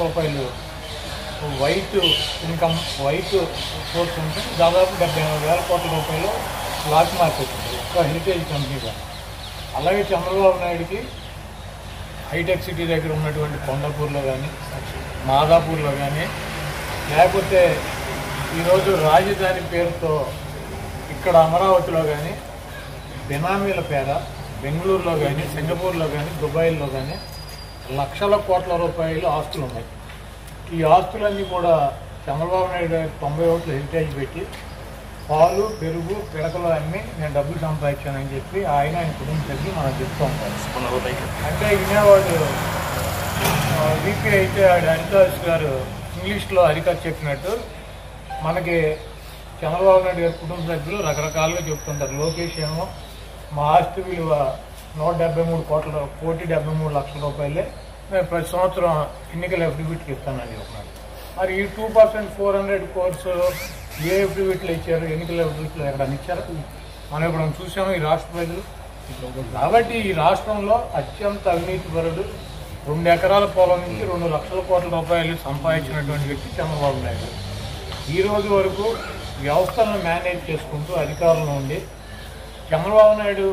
రూపాయలు white income white source ఉంటే దాదాపు డెబ్బై ఎనిమిది వేల కోట్ల రూపాయలు బ్లాక్ మార్కెట్ ఉంది ఒక హెరిటేజ్ కంపెనీగా అలాగే చంద్రబాబు నాయుడికి హైటెక్ సిటీ దగ్గర ఉన్నటువంటి కొండపూర్లో కానీ మాదాపూర్లో కానీ లేకపోతే ఈరోజు రాజధాని పేరుతో ఇక్కడ అమరావతిలో కానీ బినామీల పేర బెంగళూరులో కానీ సింగపూర్లో కానీ దుబాయ్లో కానీ లక్షల కోట్ల రూపాయలు ఆస్తులు ఉన్నాయి ఈ ఆస్తులన్నీ కూడా చంద్రబాబు నాయుడు గారు తొంభై ఓట్లు హెరిటేజ్ పెట్టి పాలు పెరుగు పిడకలు అమ్మి నేను డబ్బులు సంపాదించానని చెప్పి ఆయన ఆయన కుటుంబ సభ్యులు మనకు చెప్తూ ఉంటారు అంటే వినేవాడు వీపీ అయితే ఆడు హరిదాస్ గారు ఇంగ్లీష్లో హరికథ చెప్పినట్టు మనకి చంద్రబాబు నాయుడు గారి కుటుంబ సభ్యులు రకరకాలుగా చెప్తుంటారు లోకేష్ ఏమో మా ఆస్తి విలువ నూట డెబ్బై మూడు కోట్ల రూ- కోటి డెబ్బై మూడు లక్షల రూపాయలే నేను ప్రతి సంవత్సరం ఎన్నికల ఎఫిడవిట్కి ఇస్తానని చెప్తున్నాడు మరి ఈ two percent four hundred course ఏ ఎఫిడవిట్లు ఇచ్చారు ఎన్నికల ఎఫిడవిట్లు ఎక్కడ ఇచ్చారు మనం ఇప్పుడు చూసాము ఈ రాష్ట్ర ప్రజలు కాబట్టి ఈ రాష్ట్రంలో అత్యంత అవినీతిపరుడు రెండు ఎకరాల పొలం నుంచి రెండు లక్షల కోట్ల రూపాయలు సంపాదించినటువంటి వ్యక్తి చంద్రబాబు నాయుడు ఈ రోజు వరకు వ్యవస్థలను మేనేజ్ చేసుకుంటూ అధికారంలో ఉండి చంద్రబాబు నాయుడు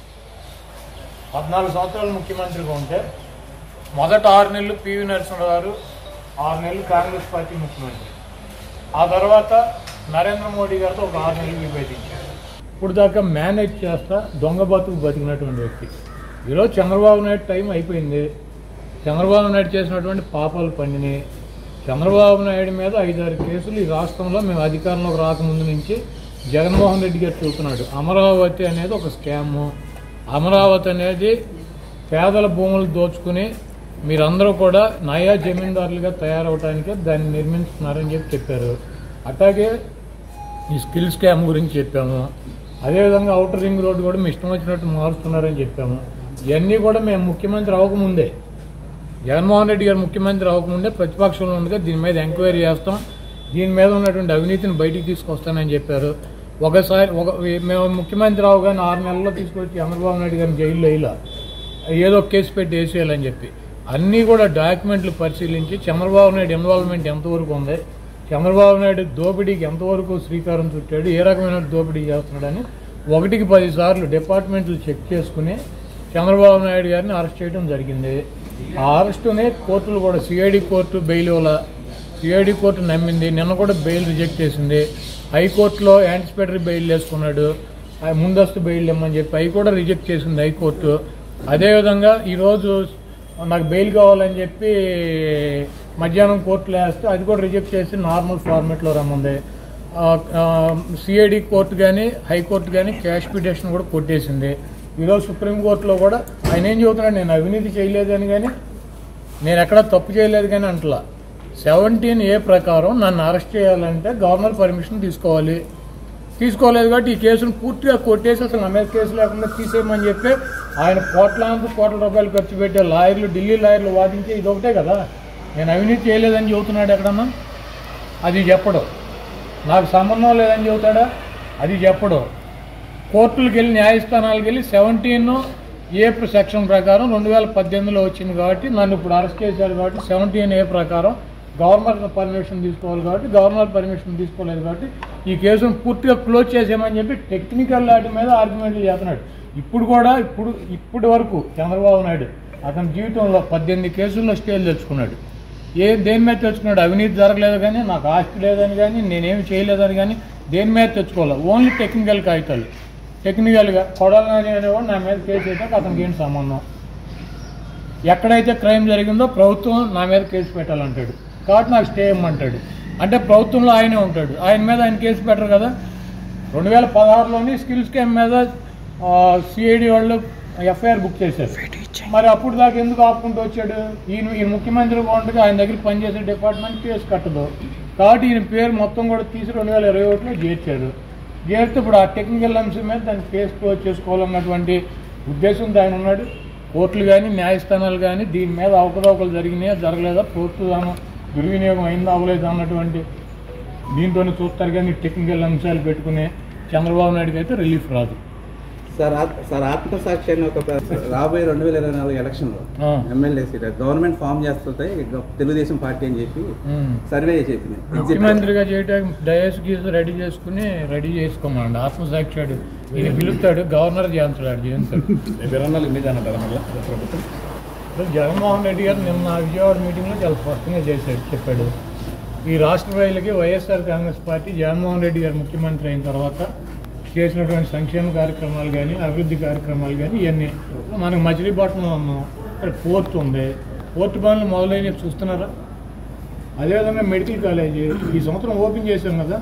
పద్నాలుగు సంవత్సరాలు ముఖ్యమంత్రిగా ఉంటే మొదట ఆరు నెలలు పివి నరసింహరావు గారు ఆరు నెలలు కాంగ్రెస్ పార్టీ ముఖ్యమంత్రి ఆ తర్వాత నరేంద్ర మోడీ గారితో ఒక ఆరు నెలలు విభేదించారు ఇప్పుడు దాకా మేనేజ్ చేస్తా దొంగ బతుకు బతికినటువంటి వ్యక్తి ఈరోజు చంద్రబాబు నాయుడు టైం అయిపోయింది చంద్రబాబు నాయుడు చేసినటువంటి పాపాలు పండినాయి చంద్రబాబు నాయుడు మీద ఐదారు కేసులు ఈ రాష్ట్రంలో మేము అధికారంలోకి రాకముందు నుంచి జగన్మోహన్ రెడ్డి గారు చూస్తున్నాడు అమరావతి అనేది ఒక స్కాము అమరావతి అనేది పేదల భూములు దోచుకుని మీరందరూ కూడా నయా జమీందారులుగా తయారవటానికే దాన్ని నిర్మించుతున్నారని చెప్పి చెప్పారు అట్లాగే ఈ స్కిల్ స్కామ్ గురించి చెప్పాము అదేవిధంగా అవుటర్ రింగ్ రోడ్డు కూడా మీ ఇష్టం వచ్చినట్టు మారుస్తున్నారని చెప్పాము ఇవన్నీ కూడా మేము ముఖ్యమంత్రి అవ్వకముందే జగన్మోహన్ రెడ్డి గారు ముఖ్యమంత్రి అవ్వకముందే ప్రతిపక్షంలో ఉండగా దీని మీద ఎంక్వైరీ చేస్తాం దీని మీద ఉన్నటువంటి అవినీతిని బయటికి తీసుకొస్తానని చెప్పారు ఒకసారి ఒక మేము ముఖ్యమంత్రి అవగానే ఆరు నెలల్లో తీసుకొచ్చి చంద్రబాబు నాయుడు గారిని జైల్లో వేయాల ఏదో ఒక కేసు పెట్టి వేసేయాలని చెప్పి అన్నీ కూడా డాక్యుమెంట్లు పరిశీలించి చంద్రబాబు నాయుడు ఇన్వాల్వ్మెంట్ ఎంతవరకు ఉంది చంద్రబాబు నాయుడు దోపిడీకి ఎంతవరకు శ్రీకారం చుట్టాడు ఏ రకమైన దోపిడీ చేస్తున్నాడని ఒకటికి పది సార్లు డిపార్ట్మెంట్లు చెక్ చేసుకుని చంద్రబాబు నాయుడు గారిని అరెస్ట్ చేయడం జరిగింది ఆ అరెస్టునే కోర్టులు కూడా సిఐడి కోర్టు బెయిల్ ఇవ్వాల సిఐడి కోర్టు నమ్మింది నిన్న కూడా బెయిల్ రిజెక్ట్ చేసింది హైకోర్టులో యాంటిసిపేటరీ బెయిల్ వేసుకున్నాడు ఆ ముందస్తు బెయిల్ ఇమ్మని చెప్పి అవి కూడా రిజెక్ట్ చేసింది హైకోర్టు అదేవిధంగా ఈరోజు నాకు బెయిల్ కావాలని చెప్పి మధ్యాహ్నం కోర్టులో వేస్తే అది కూడా రిజెక్ట్ చేసి నార్మల్ ఫార్మేట్లో రమ్మంది సిఐడి కోర్టు కానీ హైకోర్టు కానీ క్యాష్ పిటిషన్ కూడా కొట్టేసింది ఈరోజు సుప్రీంకోర్టులో కూడా ఆయన ఏం చెబుతున్నాడు నేను అవినీతి చేయలేదని కానీ నేను ఎక్కడ తప్పు చేయలేదు కానీ అంటలా సెవెంటీన్ ఏ ప్రకారం నన్ను అరెస్ట్ చేయాలంటే గవర్నర్ పర్మిషన్ తీసుకోవాలి తీసుకోలేదు కాబట్టి ఈ కేసును పూర్తిగా కొట్టేసి అసలు నా మీద కేసు లేకుండా తీసేయమని చెప్పి ఆయన కోట్లాంత కోట్ల రూపాయలు ఖర్చు పెట్టే లాయర్లు ఢిల్లీ లాయర్లు వాదించే ఇది ఒకటే కదా నేను అవినీతి చేయలేదని చెబుతున్నాడు ఎక్కడన్నా అది చెప్పడు నాకు సంబంధం లేదని చెబుతాడా అది చెప్పడు కోర్టులకు వెళ్ళి న్యాయస్థానాలకు వెళ్ళి సెవెంటీన్ ఏ సెక్షన్ ప్రకారం రెండు వేల పద్దెనిమిదిలో వచ్చింది కాబట్టి నన్ను ఇప్పుడు అరెస్ట్ చేశారు కాబట్టి సెవెంటీన్ ఏ ప్రకారం గవర్నర్ పర్మిషన్ తీసుకోవాలి కాబట్టి గవర్నర్ పర్మిషన్ తీసుకోలేదు కాబట్టి ఈ కేసును పూర్తిగా క్లోజ్ చేసేయమని చెప్పి టెక్నికల్ వాటి మీద ఆర్గ్యుమెంట్లు చేస్తున్నాడు ఇప్పుడు కూడా ఇప్పుడు ఇప్పటి వరకు చంద్రబాబు నాయుడు అతని జీవితంలో పద్దెనిమిది కేసుల్లో స్టేలు తెచ్చుకున్నాడు ఏ దేని మీద తెచ్చుకున్నాడు అవినీతి జరగలేదు కానీ నాకు ఆస్తి లేదని కానీ నేనేమి చేయలేదని కానీ దేని మీద తెచ్చుకోవాలి ఓన్లీ టెక్నికల్ కాగితాలు టెక్నికల్గా కొడాలని అనేవాడు నా మీద కేసు అయితే అతనికి ఏంటి సంబంధం ఎక్కడైతే క్రైమ్ జరిగిందో ప్రభుత్వం నా మీద కేసు పెట్టాలంటాడు కాబట్టి నాకు స్టే ఇమ్మంటాడు అంటే ప్రభుత్వంలో ఆయనే ఉంటాడు ఆయన మీద ఆయన కేసు పెట్టరు కదా రెండు వేల పదహారులోని స్కిల్ స్కామ్ మీద సిఐడి వాళ్ళు ఎఫ్ఐఆర్ బుక్ చేశారు మరి అప్పుడు దాకా ఎందుకు ఆపుకుంటూ వచ్చాడు ఈయన ఈయన ముఖ్యమంత్రిగా ఉండగా ఆయన దగ్గర పనిచేసే డిపార్ట్మెంట్ కేసు కట్టదు కాబట్టి ఈయన పేరు మొత్తం కూడా తీసి రెండు వేల ఇరవై ఒకటిలో చేర్చారు చేస్తే ఇప్పుడు ఆ టెక్నికల్ అంశం మీద దాన్ని కేసు క్లోజ్ చేసుకోవాలన్నటువంటి ఉద్దేశంతో ఆయన ఉన్నాడు కోర్టులు కానీ న్యాయస్థానాలు కానీ దీని మీద అవకతవకలు జరిగినాయా జరగలేదా ప్రభుత్వం దుర్వినియోగం అయిందా అవ్వలేదా అన్నటువంటి దీంతోనే చూస్తారు కానీ టెక్నికల్ అంశాలు పెట్టుకునే చంద్రబాబు నాయుడుకి అయితే రిలీఫ్ రాదు సార్ ఆత్- సార్ ఆత్మసాక్షి అని ఒక ప్ర- రాబోయే రెండు వేల ఇరవై నాలుగు ఎలక్షన్లో ఆ. ఎమ్మెల్యే సీట్ గవర్నమెంట్ ఫామ్ చేస్తుంటే గ- తెలుగుదేశం పార్టీ అని చెప్పి ఉమ్. సర్వే చెప్పింది ముఖ్యమంత్రిగా చేయడానికి డయస్ గీస్ రెడీ చేసుకుని రెడీ చేసుకోమండి ఆత్మసాక్షాడు ఈయన పిలుస్తాడు గవర్నర్ చేస్తాడు చేస్తాడు ఇప్పుడు జగన్మోహన్ రెడ్డి గారు నిన్న విజయవాడ మీటింగ్లో చాలా స్పష్టంగా చేశాడు చెప్పాడు ఈ రాష్ట్ర ప్రజలకి వైఎస్ఆర్ కాంగ్రెస్ పార్టీ జగన్మోహన్ రెడ్డి గారు ముఖ్యమంత్రి అయిన తర్వాత చేసినటువంటి సంక్షేమ కార్యక్రమాలు కానీ అభివృద్ధి కార్యక్రమాలు కానీ ఇవన్నీ మనకు మచిలీపట్నంలో ఉన్నాం ఇక్కడ పోర్ట్ ఉంది పోర్ట్ పనులు మొదలైనవి చూస్తున్నారా అదేవిధంగా మెడికల్ కాలేజీ ఈ సంవత్సరం ఓపెన్ చేశాం కదా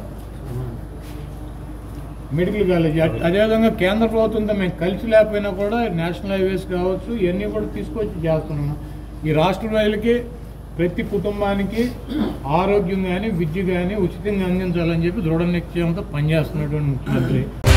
మెడికల్ కాలేజీ అట్- అదేవిధంగా కేంద్ర ప్రభుత్వంతో మేము కలిసి లేకపోయినా కూడా నేషనల్ హైవేస్ కావచ్చు ఇవన్నీ కూడా తీసుకొచ్చి చేస్తున్నాము ఈ రాష్ట్ర ప్రజలకి ప్రతి కుటుంబానికి ఆరోగ్యం కానీ విద్య కానీ ఉచితంగా అందించాలని చెప్పి దృఢ నిశ్చయంతో పనిచేస్తున్నటువంటి ముఖ్యమంత్రి